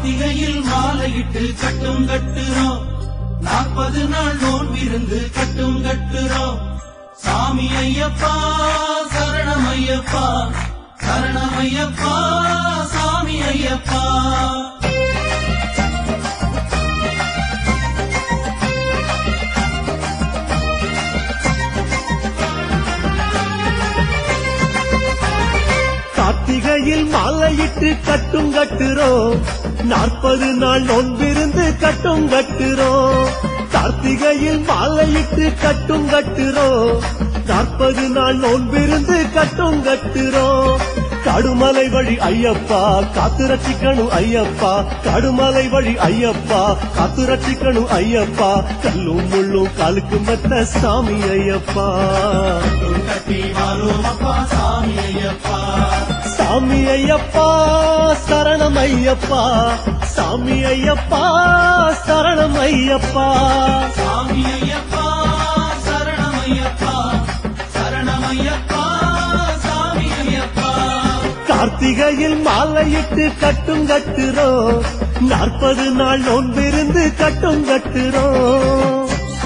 கார்த்திகையில் மாலையிட்டு கட்டும் கட்டுறோம் நாற்பது நாள் நோன்பிருந்து கட்டும் கட்டுறோம் சாமி ஐயப்பா சரணம் ஐயப்பா சரணம் ஐயப்பா சாமி ஐயப்பா கார்த்திகையில் மாலையிட்டு கட்டும் கட்டுறோம் நாற்பது நாள் நோன்பிருந்து கட்டும் கட்டுறோம் கார்த்திகையில் மாலையிட்டு கட்டும் கட்டுறோம் நாற்பது நாள் நோன்பிருந்து கட்டும் கட்டுறோம் கடுமலை வழி ஐயப்பா காத்து ரட்சிக்கணும் ஐயப்பா கடுமலை வழி ஐயப்பா காத்து ரட்சிக்கணும் ஐயப்பா கல்லும் முள்ளும் காலுக்கு மெத்த சாமி ஐயப்பா கட்டும் கட்டி வாழும் அப்பா சாமி ஐயப்பா சாமி ஐயப்பா சரணம் ஐயப்பா சாமி ஐயப்பா சரணம் ஐயப்பா சாமி ஐயப்பா சரணம் ஐயப்பா சரணம் ஐயப்பா சாமி ஐயப்பா கார்த்திகையில் மாலையிட்டு கட்டும் கட்டுறோம் நாற்பது நாள் நோன்பிருந்து கட்டும் கட்டுறோம்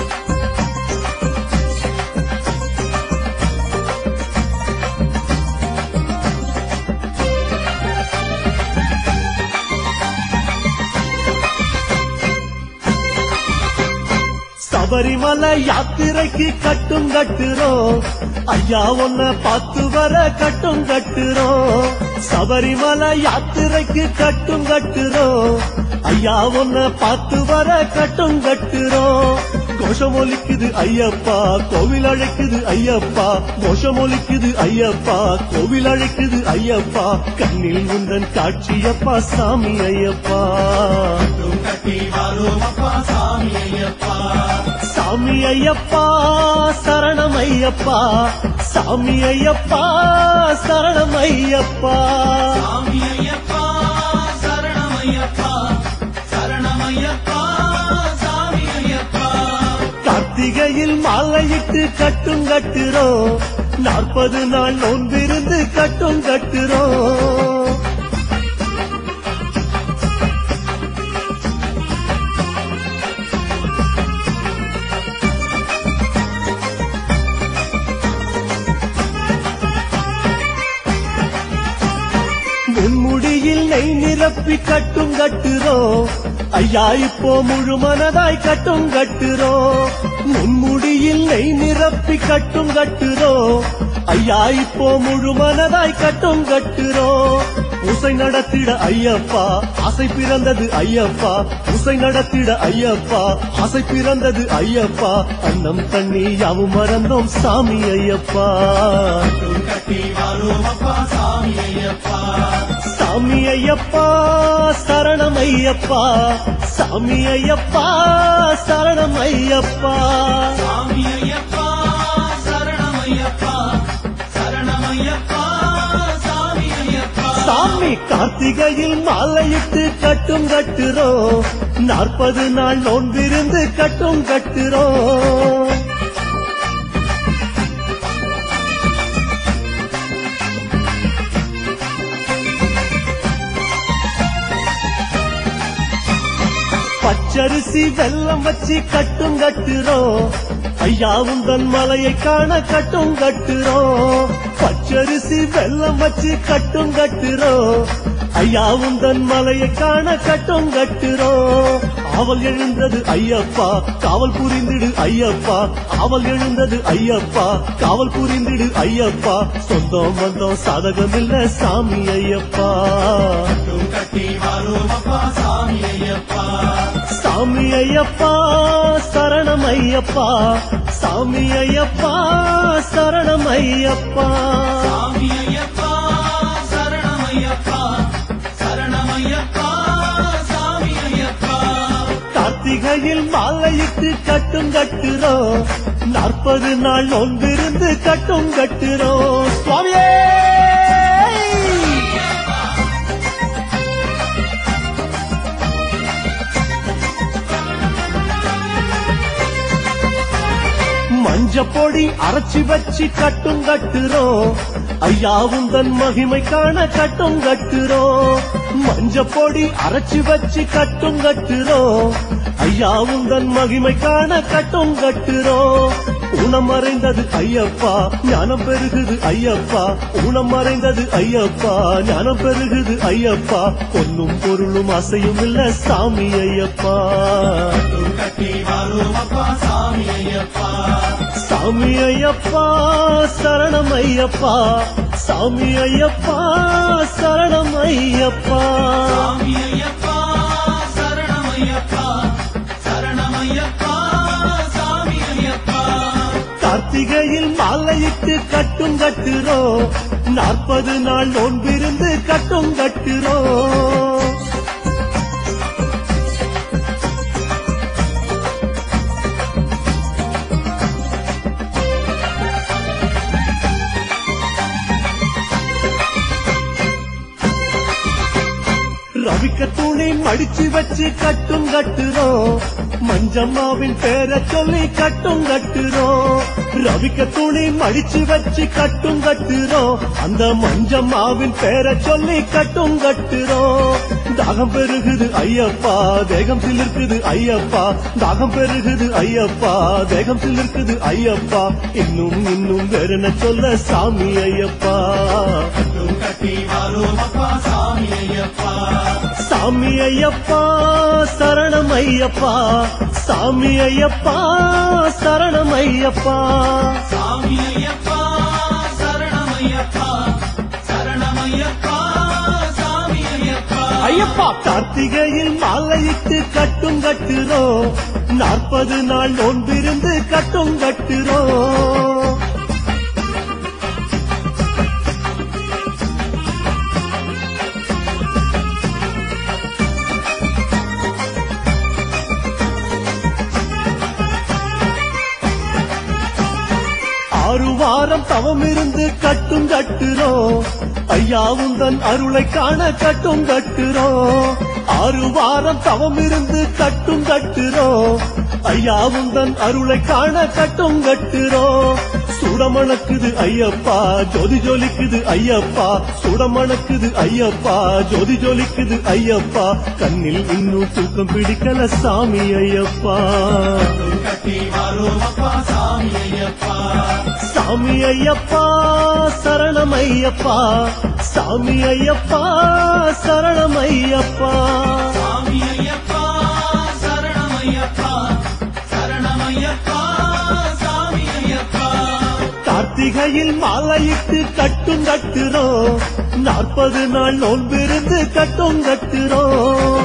சபரிமலை யாத்திரைக்கு கட்டும் கட்டுறோம் ஐயா உன்னை பார்த்து வர கட்டும் கட்டுறோம் சபரிமலை யாத்திரைக்கு கட்டும் கட்டுறோம் ஐயா உன்னை பார்த்து வர கட்டும் கட்டுறோம் கோஷம் ஒலிக்குது ஐயப்பா கோவில் அழைக்குது ஐயப்பா கோஷம் ஒலிக்குது ஐயப்பா கோவில் அழைக்குது ஐயப்பா கண்ணில் உந்தன் காட்சியப்பா சாமி ஐயப்பா கட்டும் கட்டி வாழும் அப்பா சாமி ஐயப்பா சாமி ஐயப்பா சரணம் ஐயப்பா சாமி ஐயப்பா சரணம் ஐயப்பா சாமி ஐயப்பா சரணம் ஐயப்பா சரணம் ஐயப்பா சாமி ஐயப்பா கார்த்திகையில் மாலையிட்டு கட்டும் கட்டுறோம் நாற்பது நாள் நோன்பிருந்து கட்டும் கட்டுறோம் முன்முடியில் நெய் நிரப்பி கட்டும் கட்டுறோம் ஐயா இப்போ முழு மனதாய் கட்டும் கட்டுறோம் முன்முடியில் நெய் நிரப்பி கட்டும் கட்டுறோம் ஐயா இப்போ முழு மனதாய் கட்டும் கட்டுறோம் உசை நடத்திட ஐயப்பா ஆசை பிறந்தது ஐயப்பா உசை நடத்திட ஐயப்பா ஆசை பிறந்தது ஐயப்பா அன்னம் தண்ணி யாவும் மறந்தோம் சாமி ஐயப்பா கட்டும் கட்டி வாழும் அப்பா சாமி ஐயப்பா சாமி ஐயப்பா சரணம் ஐயப்பா சாமி ஐயப்பா சரணம் ஐயப்பா சாமி ஐயப்பா சரணம் ஐயப்பா சரணம் ஐயப்பா சாமி ஐயப்பா சாமி கார்த்திகையில் மாலையிட்டு கட்டும் கட்டுறோம் நாற்பது நாள் நோன்பிருந்து கட்டும் கட்டுறோம் பச்சரிசி வெல்லம் வச்சு கட்டும் கட்டுறோம் ஐயா உந்தன் மலையை காண கட்டும் கட்டுறோம் பச்சரிசி வெல்லம் வச்சு கட்டும் கட்டுறோம் ஐயா உந்தன் மலையை காண கட்டும் கட்டுறோம் அவள் எழுந்தது ஐயப்பா காவல் புரிந்திடு ஐயப்பா அவள் எழுந்தது ஐயப்பா காவல் புரிந்திடு ஐயப்பா சொந்தம் வந்தோம் சாதகம் இல்ல சாமி ஐயப்பா கட்டும் கட்டி வாழும் அப்பா சாமி ஐயப்பா சாமி ஐயப்பா சரணம் ஐயப்பா சாமி ஐயப்பா சரணம் ஐயப்பா சாமி ஐயப்பா சரணம் ஐயப்பா சரணம் ஐயப்பா சாமி ஐயப்பா கார்த்திகையில் மாலையிட்டு கட்டும் கட்டுறோம் நாற்பது நாள் நோன்பிருந்து கட்டும் கட்டுறோம் சுவாமியே மஞ்ச பொடி அரைச்சி வச்சு கட்டும் கட்டுறோம் ஐயா உந்தன் மகிமை காண கட்டும் கட்டுறோம் மஞ்ச பொடி அரைச்சு வச்சு கட்டும் கட்டுறோம் ஐயா உந்தன் மகிமை காண கட்டும் கட்டுறோம் ஊனம் மறைந்தது ஐயப்பா ஞானம் பெருகுது ஐயப்பா ஊனம் மறைந்தது ஐயப்பா ஞானம் பெருகுது ஐயப்பா பொன்னும் பொருளும் அசையும் இல்ல சாமி ஐயப்பா கட்டும் கட்டி வருவப்பா சாமி ஐயப்பா சாமி ஐயப்பா சரணம் ஐயப்பா சாமி ஐயப்பா சரணம் ஐயப்பா சாமி ஐயப்பா சரணமையப்பா சரணமையப்பா சாமி ஐயப்பா கார்த்திகையில் மாலையிட்டு கட்டும் கட்டுறோம் நாற்பது நாள் நோன்பிருந்து கட்டும் கட்டுறோம் ரவிக்க துணி மடிச்சு வச்சு கட்டும் கட்டுறோம் மஞ்சம்மாவின் பேரை சொல்லி கட்டும் கட்டுறோம் ரவிக்க துணி மடிச்சு வச்சு கட்டும் கட்டுறோம் அந்த மஞ்சம்மாவின் பேரை சொல்லி கட்டும் கட்டுறோம் தாகம் பெருகுது ஐயப்பா தேகம் சிலிர்க்குது ஐயப்பா தாகம் பெருகுது ஐயப்பா தேகம் சிலிர்க்குது ஐயப்பா இன்னும் இன்னும் வேற என்ன சொல்ல சாமி ஐயப்பா கட்டும் கட்டி வருவப்பா சாமி ஐயப்பா சாமி ஐயப்பா சரணம் ஐயப்பா சாமி ஐயப்பா சரணம் ஐயப்பா சாமி ஐயப்பா சரணமையப்பா சரணமையப்பா சாமி ஐயப்பா ஐயப்பா கார்த்திகையில் மாலையிட்டு கட்டும் கட்டுறோம் நாற்பது நாள் நோன்பிருந்து கட்டும் கட்டுறோம் ஆறு வாரம் தவம் இருந்து கட்டும் கட்டுறோம் ஐயா உந்தன் அருளை காண கட்டும் கட்டுறோம் ஆறு வாரம் தவம் இருந்து கட்டும் கட்டுறோம் ஐயா உந்தன் அருளை காண கட்டும் கட்டுறோம் சுடமணக்குது ஐயப்பா ஜோதி ஜொலிக்குது ஐயப்பா சுடமணக்குது ஐயப்பா ஜோதி ஜொலிக்குது ஐயப்பா கண்ணில் இன்னும் தூக்கம் பிடிக்கல சாமி ஐயப்பா கட்டும் கட்டி வருவப்பா சாமி ஐயப்பா சாமி ஐயப்பா சரணம் ஐயப்பா சாமி ஐயப்பா சரணம் ஐயப்பா சாமி ஐயப்பா சரணமையப்பா சரணமையப்பா சாமி ஐயப்பா கார்த்திகையில் மாலையிட்டு கட்டும் கட்டுறோம் நாற்பது நாள் நோன்பிருந்து கட்டும் கட்டுறோம்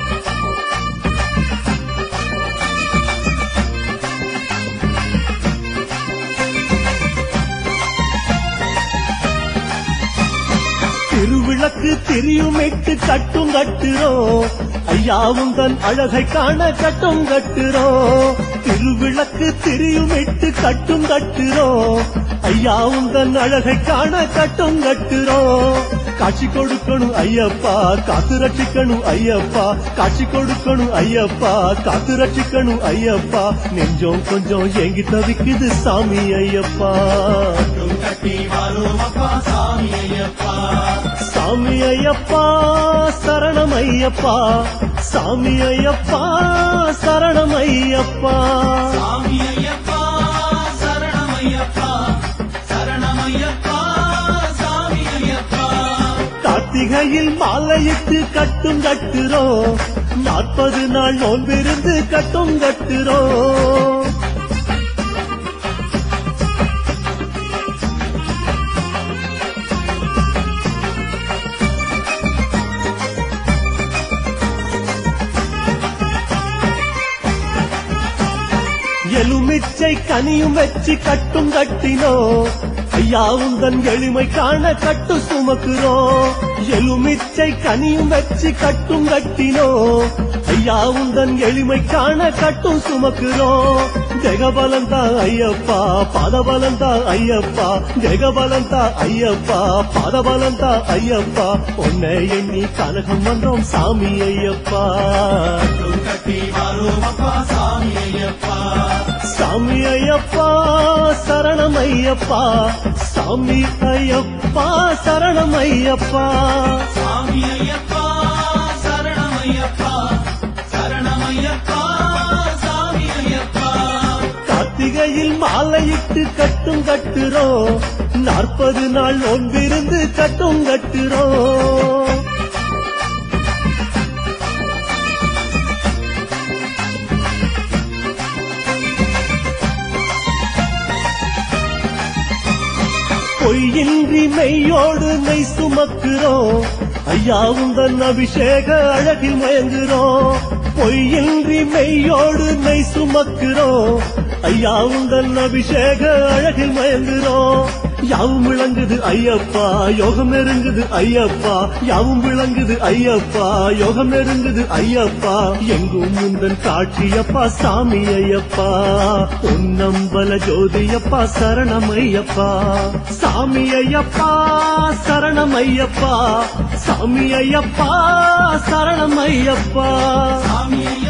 திருவிளக்கு திரியுமிட்டு கட்டும் கட்டுறோம் ஐயாவும் தன் அழகை காண கட்டும் கட்டுறோம் திருவிளக்கு திரியுமிட்டு கட்டும் கட்டுறோம் ஐயாவும் தன் அழகை காண கட்டும் கட்டுறோம் காட்சி கொடுக்கணும் ஐயப்பா காத்து ரட்சிக்கணும் ஐயப்பா காட்சி கொடுக்கணும் ஐயப்பா காத்து ரட்சிக்கணும் ஐயப்பா நெஞ்சம் கொஞ்சம் ஏங்கி தவிக்குது சாமி ஐயப்பா கட்டும் கட்டி வருவப்பா சாமி ஐயப்பா சாமி ஐயப்பா சரணம் ஐயப்பா சாமி ஐயப்பா சரணம் ஐயப்பா சாமி ஐயப்பா சரணமையப்பா சரணமையப்பா சாமி ஐயப்பா கார்த்திகையில் மாலையிட்டு கட்டும் கட்டுறோம் நாற்பது நாள் நோன்பிருந்து கட்டும் கட்டுறோம் எலுமிச்சை கனியும் வச்சு கட்டும் கட்டினோ ஐயா உந்தன் எளிமை காண கட்டு சுமக்குறோம் எலுமிச்சை கனியும் வச்சு கட்டும் கட்டினோம் ஐயா உந்தன் எளிமை காண கட்டும் சுமக்குறோம் ஜெகபலந்தா ஐயப்பா பாதபலந்தா ஐயப்பா ஜெகபலந்தா ஐயப்பா பாதபலந்தா ஐயப்பா உன்னை எண்ணி கனகம் வந்தோம் சாமி ஐயப்பா கட்டும் கட்டி வரும் அப்பா சாமி ஐயப்பா சாமி ஐயப்பா சரணம் ஐயப்பா சாமி ஐயப்பா சரணம் ஐயப்பா சாமி ஐயப்பா சரணமையப்பா சரணமையப்பா சாமி ஐயப்பா கார்த்திகையில் மாலையிட்டு கட்டும் கட்டுறோம் நாற்பது நாள் ஒன்றிருந்து கட்டும் கட்டுறோம் பொய்யின்றி மெய்யோடு நெய் சுமக்கிறோம் ஐயா உந்தன் அபிஷேக அழகில் மயங்குறோம் பொய்யின்றி மெய்யோடு நெய் சுமக்கிறோம் ஐயா உந்தன் அபிஷேக அழகில் மயங்குறோம் யாவும் விளங்குது ஐயப்பா யோகம் நெருங்குது ஐயப்பா யாவும் விளங்குது ஐயப்பா யோகம் நெருங்குது ஐயப்பா எங்கும் முந்தன் காட்சியப்பா சாமி ஐயப்பா பொன்னம்பல ஜோதியப்பா சரணம் ஐயப்பா சாமி ஐயப்பா சரணம் ஐயப்பா சாமி ஐயப்பா சரணம் ஐயப்பா சாமி ஐயப்பா